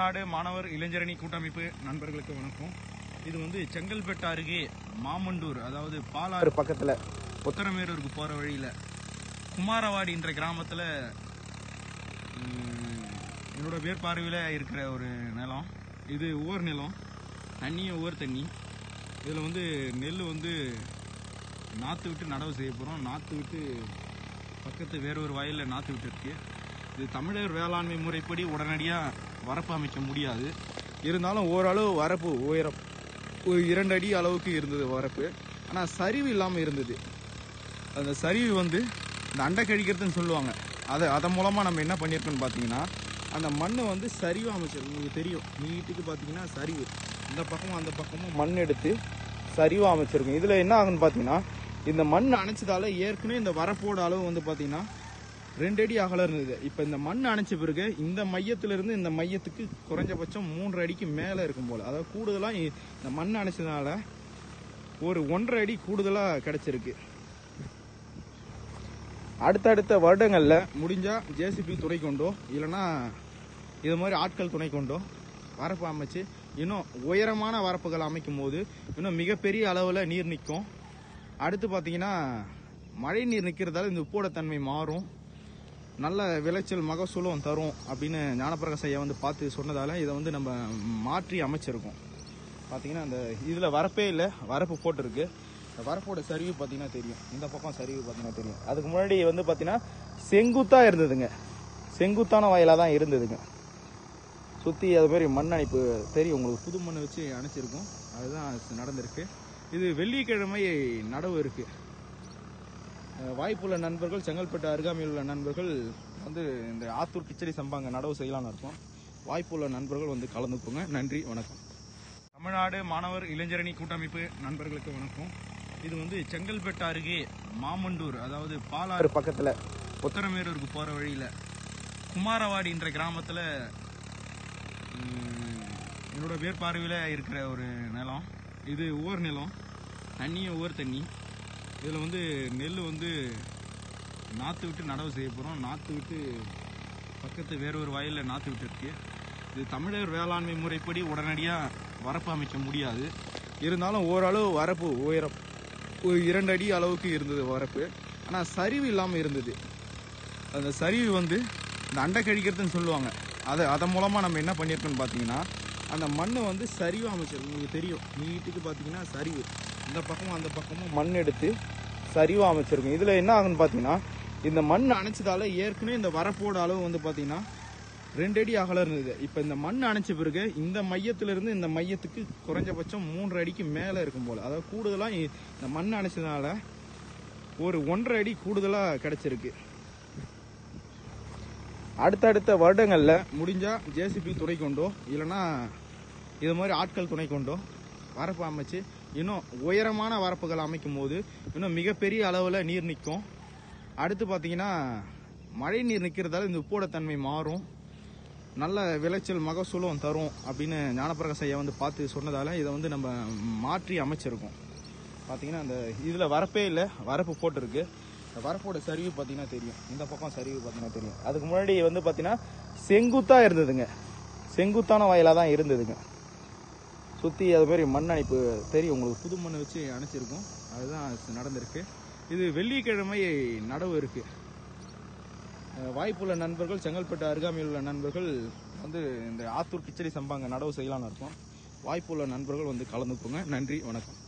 தமிழ்நாடு மாணவர் இளைஞரணி கூட்டமைப்பு நண்பர்களுக்கு வணக்கம் இது வந்து செங்கல்பட்டு அருகே மாமண்டூர் அதாவது பாலாறு பக்கத்தில் உத்தரமேரூருக்கு போகிற வழியில் குமாரவாடின்ற கிராமத்தில் என்னோட மேற்பார்வையில் இருக்கிற ஒரு நிலம் இது ஊர் நிலம் தண்ணியும் ஊர் தண்ணி இதில் வந்து நெல் வந்து நாற்று விட்டு நடவு செய்ய போகிறோம் நாற்று விட்டு பக்கத்து வேற ஒரு வயலில் நாற்று விட்டு இருக்கு இது தமிழர் வேளாண்மை முறைப்படி உடனடியாக வரப்பு அமைக்க முடியாது இருந்தாலும் ஓரளவு வரப்பு உயரம் ஒரு இரண்டு அடி அளவுக்கு இருந்தது வரப்பு ஆனால் சரிவு இல்லாமல் இருந்தது அந்த சரிவு வந்து இந்த அண்டை கழிக்கிறதுன்னு சொல்லுவாங்க அதை அதன் மூலமாக நம்ம என்ன பண்ணியிருக்கோம்னு பார்த்தீங்கன்னா அந்த மண்ணை வந்து சரிவு அமைச்சிருக்கோம் உங்களுக்கு தெரியும் நீட்டுக்கு பார்த்தீங்கன்னா சரிவு இந்த பக்கமும் அந்த பக்கமும் மண் எடுத்து சரிவாக அமைச்சிருக்கோம் இதில் என்ன ஆகுன்னு பார்த்தீங்கன்னா இந்த மண் அணைச்சதால ஏற்கனவே இந்த வரப்போட அளவு வந்து பார்த்தீங்கன்னா ரெண்டு அடி அகலம் இருந்தது இப்போ இந்த மண் அணைச்ச பிறகு இந்த மையத்திலிருந்து இந்த மையத்துக்கு குறைஞ்சபட்சம் மூன்று அடிக்கு மேலே இருக்கும் போல அதாவது கூடுதலாக இந்த மண் அணைச்சதுனால ஒரு ஒன்றரை அடி கூடுதலாக கிடைச்சிருக்கு அடுத்தடுத்த வருடங்களில் முடிஞ்சா ஜேசிபி துணை கொண்டோ இல்லைன்னா இது மாதிரி ஆட்கள் துணை கொண்டோ வரப்பு அமைச்சு இன்னும் உயரமான வரப்புகள் அமைக்கும் போது இன்னும் மிகப்பெரிய அளவில் நீர் நிற்கும் அடுத்து பார்த்தீங்கன்னா மழை நீர் நிற்கிறதால இந்த உப்போட தன்மை மாறும் நல்ல விளைச்சல் மகசூலும் தரும் அப்படின்னு ஞானப்பிரகாஷ் ஐயா வந்து பார்த்து சொன்னதால இதை வந்து நம்ம மாற்றி அமைச்சிருக்கோம் பார்த்தீங்கன்னா அந்த இதில் வரப்பே இல்லை வரப்பு போட்டிருக்கு இந்த வரப்போட சரிவு பார்த்தீங்கன்னா தெரியும் இந்த பக்கம் சரிவு பார்த்தீங்கன்னா தெரியும் அதுக்கு முன்னாடி வந்து பார்த்தீங்கன்னா செங்குத்தாக இருந்ததுங்க செங்குத்தான வயலாக தான் இருந்ததுங்க சுற்றி அது மாதிரி மண் அணைப்பு தெரியும் உங்களுக்கு புது மண்ணை வச்சு அணைச்சிருக்கோம் அதுதான் நடந்திருக்கு இது வெள்ளிக்கிழமை நடவு இருக்கு அஹ் வாய்ப்புள்ள நண்பர்கள் செங்கல்பட்டு அருகாமையில் உள்ள நண்பர்கள் வந்து இந்த ஆத்தூர் கிச்சடி சம்பாங்க நடவு செய்யலாம்னு இருக்கோம் வாய்ப்புள்ள நண்பர்கள் வந்து கலந்துக்கோங்க நன்றி வணக்கம் தமிழ்நாடு மாணவர் இளைஞரணி கூட்டமைப்பு நண்பர்களுக்கு வணக்கம் இது வந்து செங்கல்பட்டு அருகே மாமண்டூர் அதாவது பாலாறு பக்கத்தில் உத்தரமேரூருக்கு போகிற வழியில் குமாரவாடின்ற கிராமத்தில் என்னோட மேற்பார்வையில் இருக்கிற ஒரு நிலம் இது ஊர் நிலம் தண்ணியும் ஊர் தண்ணி இதில் வந்து நெல் வந்து நாற்று விட்டு நடவு செய்ய போகிறோம் நாற்று விட்டு பக்கத்து வேற ஒரு வயலில் நாற்று விட்டு இருக்கு இது தமிழர் வேளாண்மை முறைப்படி உடனடியாக வரப்பு அமைக்க முடியாது இருந்தாலும் ஓரளவு வரப்பு உயரம் ஒரு இரண்டு அடி அளவுக்கு இருந்தது வரப்பு ஆனால் சரிவு இல்லாமல் இருந்தது அந்த சரிவு வந்து இந்த அண்டை கழிக்கிறதுன்னு சொல்லுவாங்க அதை அதன் மூலமாக நம்ம என்ன பண்ணியிருக்கோம்னு பார்த்தீங்கன்னா அந்த மண்ணை வந்து சரிவாக அமைச்சிருக்கோம் உங்களுக்கு தெரியும் நீட்டுக்கு பார்த்தீங்கன்னா சரிவு இந்த பக்கமும் அந்த பக்கமும் மண் எடுத்து சரிவாக அமைச்சிருக்கோம் இதில் என்ன ஆகுன்னு பார்த்தீங்கன்னா இந்த மண் அணைச்சதால ஏற்கனவே இந்த வரப்போட அளவு வந்து பார்த்தீங்கன்னா ரெண்டு அடி அகலம் இருந்தது இப்போ இந்த மண் அணைச்ச பிறகு இந்த மையத்திலிருந்து இந்த மையத்துக்கு குறைஞ்சபட்சம் மூன்று அடிக்கு மேலே இருக்கும் போல அதாவது கூடுதலாக இந்த மண் அணைச்சதுனால ஒரு ஒன்றரை அடி கூடுதலாக கிடைச்சிருக்கு அடுத்தடுத்த வருடங்களில் முடிஞ்சா ஜேசிபி துணை கொண்டோ இல்லைன்னா இது மாதிரி ஆட்கள் துணை கொண்டோ வரப்பு அமைச்சு இன்னும் உயரமான வரப்புகள் அமைக்கும் போது இன்னும் மிகப்பெரிய அளவில் நீர் நிற்கும் அடுத்து பார்த்தீங்கன்னா மழை நீர் நிற்கிறதால இந்த உப்போட தன்மை மாறும் நல்ல விளைச்சல் மகசூலும் தரும் அப்படின்னு ஞானப்பிரகாஷ் ஐயா வந்து பார்த்து சொன்னதால இதை வந்து நம்ம மாற்றி அமைச்சிருக்கோம் பார்த்தீங்கன்னா அந்த இதில் வரப்பே இல்லை வரப்பு போட்டிருக்கு இந்த வரப்போட சரிவு பார்த்தீங்கன்னா தெரியும் இந்த பக்கம் சரிவு பார்த்தீங்கன்னா தெரியும் அதுக்கு முன்னாடி வந்து பார்த்தீங்கன்னா செங்குத்தாக இருந்ததுங்க செங்குத்தான வயலாக தான் இருந்ததுங்க சுற்றி அது மாதிரி மண் அணைப்பு தெரியும் உங்களுக்கு புது மண்ணை வச்சு அணைச்சிருக்கோம் அதுதான் நடந்திருக்கு இது வெள்ளிக்கிழமை நடவு இருக்கு அஹ் வாய்ப்புள்ள நண்பர்கள் செங்கல்பட்டு அருகாமையில் உள்ள நண்பர்கள் வந்து இந்த ஆத்தூர் கிச்சடி சம்பாங்க நடவு செய்யலாம்னு இருக்கோம் வாய்ப்புள்ள நண்பர்கள் வந்து கலந்துக்கோங்க நன்றி வணக்கம்